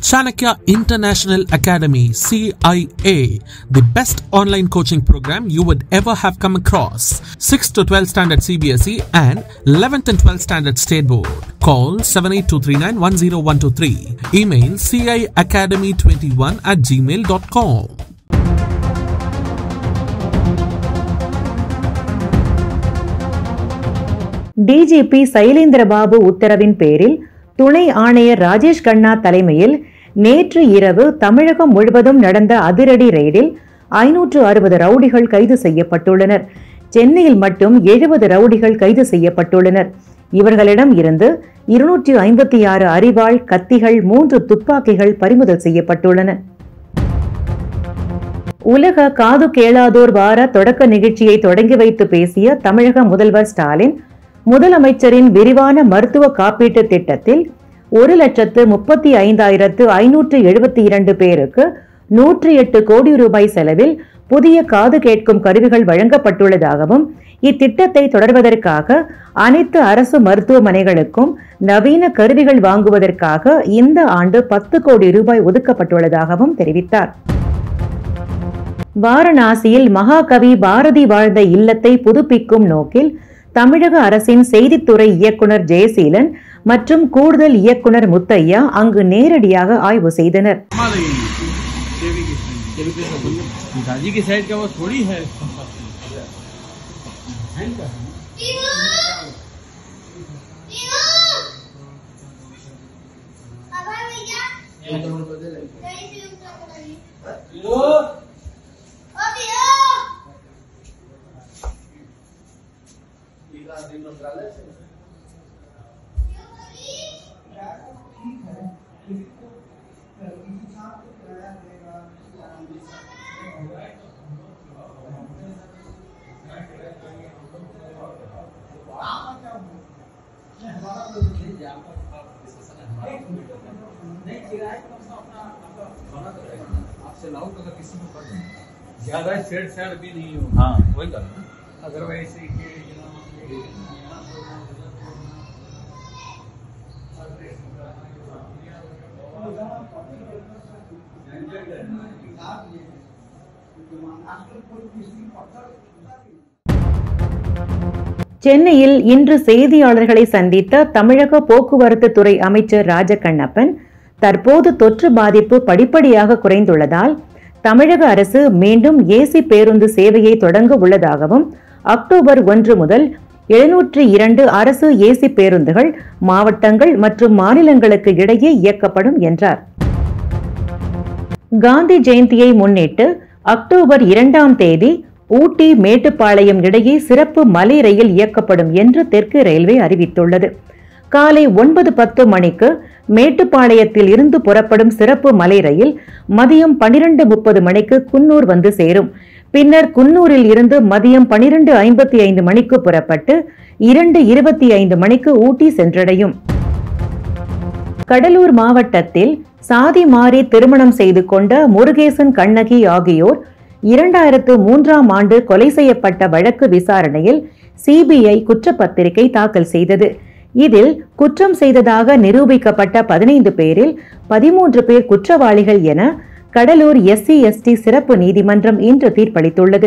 Chanakya International Academy CIA, the best online coaching program you would ever have come across. 6 to 12 standard CBSE and 11th and 12th standard state board. Call 78239 Email ciacademy21 at gmail.com. DGP Sylendra Babu உத்தரவின் பேரில் துணை ஆணையர் ராஜேஷ் கண்ணா தலைமையில் நேற்று இரவு தமிழகம் முழுவதும் நடந்த அதிரடி ரெய்டில் ஐநூற்று அறுபது ரவுடிகள் கைது செய்யப்பட்டுள்ளனர் சென்னையில் மட்டும் எழுபது ரவுடிகள் கைது செய்யப்பட்டுள்ளனர் இவர்களிடம் இருந்து இருநூற்றி ஐம்பத்தி ஆறு அரிவாள் கத்திகள் மூன்று துப்பாக்கிகள் பறிமுதல் செய்யப்பட்டுள்ளன உலக காது கேளாதோர் வார தொடக்க நிகழ்ச்சியை தொடங்கி வைத்து பேசிய தமிழக முதல்வர் ஸ்டாலின் முதலமைச்சரின் விரிவான மருத்துவ காப்பீட்டு திட்டத்தில் ஒரு லட்சத்து முப்பத்தி ஐந்தாயிரத்து ஐநூற்று எழுபத்தி இரண்டு பேருக்கு நூற்றி எட்டு கோடி ரூபாய் செலவில் புதிய காது கேட்கும் கருவிகள் வழங்கப்பட்டுள்ளதாகவும் இத்திட்டத்தை தொடர்வதற்காக அனைத்து அரசு மருத்துவமனைகளுக்கும் நவீன கருவிகள் வாங்குவதற்காக இந்த ஆண்டு பத்து கோடி ரூபாய் ஒதுக்கப்பட்டுள்ளதாகவும் தெரிவித்தார் வாரணாசியில் மகாகவி பாரதி வாழ்ந்த இல்லத்தை புதுப்பிக்கும் நோக்கில் தமிழக அரசின் செய்தித்துறை இயக்குனர் ஜெயசீலன் மற்றும் கூடுதல் இயக்குனர் முத்தையா அங்கு நேரடியாக ஆய்வு செய்தனர் हमारे देवी के पिताजी की साइड का वो थोड़ी है आपसे लाउड अगर किसी को कर दें ज्यादा छेड़छाड़ भी नहीं हो हाँ वही कर अदरवाइज சென்னையில் இன்று செய்தியாளர்களை சந்தித்த தமிழக போக்குவரத்து துறை அமைச்சர் ராஜகண்ணப்பன் தற்போது தொற்று பாதிப்பு படிப்படியாக குறைந்துள்ளதால் தமிழக அரசு மீண்டும் ஏசி பேருந்து சேவையை தொடங்க உள்ளதாகவும் அக்டோபர் ஒன்று முதல் எழுநூற்று இரண்டு அரசு ஏசி பேருந்துகள் மாவட்டங்கள் மற்றும் மாநிலங்களுக்கு இடையே இயக்கப்படும் என்றார் காந்தி ஜெயந்தியை முன்னிட்டு அக்டோபர் இரண்டாம் தேதி ஊட்டி மேட்டுப்பாளையம் இடையே சிறப்பு மலை ரயில் இயக்கப்படும் என்று தெற்கு ரயில்வே அறிவித்துள்ளது காலை ஒன்பது பத்து மணிக்கு மேட்டுப்பாளையத்தில் இருந்து புறப்படும் சிறப்பு மலை ரயில் மதியம் பனிரெண்டு முப்பது மணிக்கு குன்னூர் வந்து சேரும் பின்னர் குன்னூரில் இருந்து மதியம் பனிரெண்டு ஐம்பத்தி ஐந்து மணிக்கு புறப்பட்டு இரண்டு இருபத்தி ஐந்து மணிக்கு ஊட்டி சென்றடையும் கடலூர் மாவட்டத்தில் சாதி மாறி திருமணம் செய்து கொண்ட முருகேசன் கண்ணகி ஆகியோர் இரண்டாயிரத்து மூன்றாம் ஆண்டு கொலை செய்யப்பட்ட வழக்கு விசாரணையில் சிபிஐ குற்றப்பத்திரிகை தாக்கல் செய்தது இதில் குற்றம் செய்ததாக நிரூபிக்கப்பட்ட பதினைந்து பேரில் பதிமூன்று பேர் குற்றவாளிகள் என கடலூர் எஸ்சி எஸ்டி சிறப்பு நீதிமன்றம் இன்று தீர்ப்பளித்துள்ளது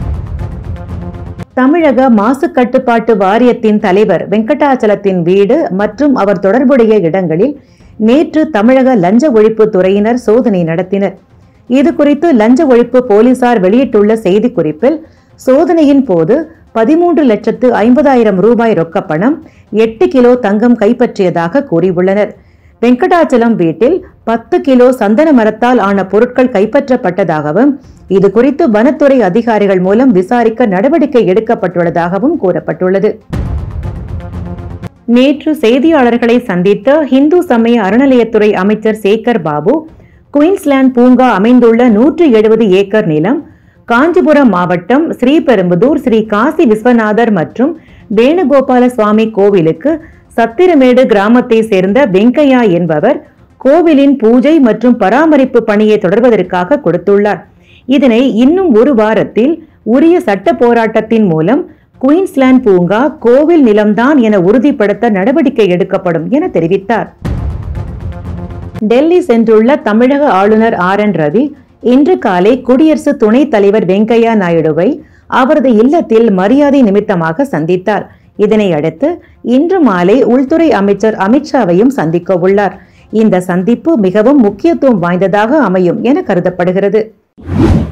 தமிழக மாசு கட்டுப்பாட்டு வாரியத்தின் தலைவர் வெங்கடாச்சலத்தின் வீடு மற்றும் அவர் தொடர்புடைய இடங்களில் நேற்று தமிழக லஞ்ச ஒழிப்பு துறையினர் சோதனை நடத்தினர் இது குறித்து லஞ்ச ஒழிப்பு போலீசார் வெளியிட்டுள்ள செய்திக்குறிப்பில் சோதனையின் போது பதிமூன்று லட்சத்து ஐம்பதாயிரம் ரூபாய் ரொக்கப்பணம் எட்டு கிலோ தங்கம் கைப்பற்றியதாக கூறியுள்ளனர் வெங்கடாச்சலம் வீட்டில் பத்து கிலோ சந்தன மரத்தால் ஆன பொருட்கள் கைப்பற்றப்பட்டதாகவும் இது குறித்து வனத்துறை அதிகாரிகள் மூலம் விசாரிக்க நடவடிக்கை எடுக்கப்பட்டுள்ளதாகவும் கூறப்பட்டுள்ளது நேற்று செய்தியாளர்களை சந்தித்த இந்து சமய அறநிலையத்துறை அமைச்சர் சேகர் பாபு குயின்ஸ்லாந்து பூங்கா அமைந்துள்ள நூற்று எழுபது ஏக்கர் நிலம் காஞ்சிபுரம் மாவட்டம் ஸ்ரீபெரும்புதூர் ஸ்ரீ காசி விஸ்வநாதர் மற்றும் வேணுகோபால சுவாமி கோவிலுக்கு சத்திரமேடு கிராமத்தை சேர்ந்த வெங்கையா என்பவர் கோவிலின் பூஜை மற்றும் பராமரிப்பு பணியை தொடர்வதற்காக கொடுத்துள்ளார் இதனை இன்னும் ஒரு வாரத்தில் உரிய சட்ட போராட்டத்தின் மூலம் குயின்ஸ்லாந்து பூங்கா கோவில் நிலம்தான் என உறுதிப்படுத்த நடவடிக்கை எடுக்கப்படும் என தெரிவித்தார் டெல்லி சென்றுள்ள தமிழக ஆளுநர் ஆர் என் ரவி இன்று காலை குடியரசு துணைத் தலைவர் வெங்கையா நாயுடுவை அவரது இல்லத்தில் மரியாதை நிமித்தமாக சந்தித்தார் இதனை அடுத்து இன்று மாலை உள்துறை அமைச்சர் அமித்ஷாவையும் சந்திக்க உள்ளார் இந்த சந்திப்பு மிகவும் முக்கியத்துவம் வாய்ந்ததாக அமையும் என கருதப்படுகிறது